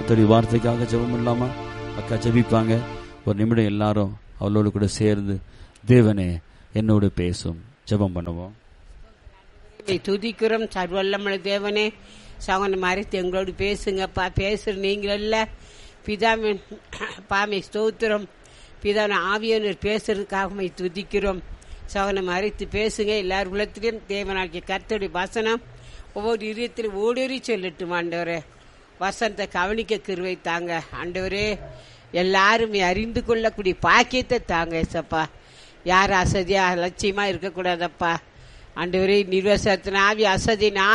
கத்தோடைய வார்த்தைக்காக ஜெபம் இல்லாம அக்கா ஜெபிப்பாங்க ஒரு நிமிடம் எல்லாரும் அவளோடு கூட சேர்ந்து தேவனே என்னோடு பேசும் ஜெபம் பண்ணுவோம் உம்மை துதிக்கிறோம் சர்வல்லமன தேவனே சவன மறைத்து எங்களோடு பேசுங்கப்பா பேசுற நீங்களல்ல பிதாவின் பாமை ஸ்தோத்திரம் பிதாவின் ஆவியனர் பேசுறதுக்காக உம்மை துதிக்கிறோம் சவனை மறைத்து பேசுங்க எல்லார் உள்ளத்திலும் தேவனாகிய கர்த்தருடைய வசனம் ஒவ்வொரு இதயத்திலும் ஓடேறி சொல்லட்டும் ஆண்டவரே வசனத்தை கவனிக்க கிருவை தாங்க ஆண்டவரே எல்லாருமே அறிந்து கொள்ளக்கூடிய பாக்கியத்தை தாங்க ஏசப்பா யார் அசதியா லட்சியமா இருக்கக்கூடாதப்பா ஆண்டவரே நிர்வசத்தின் ஆவி அசதியின்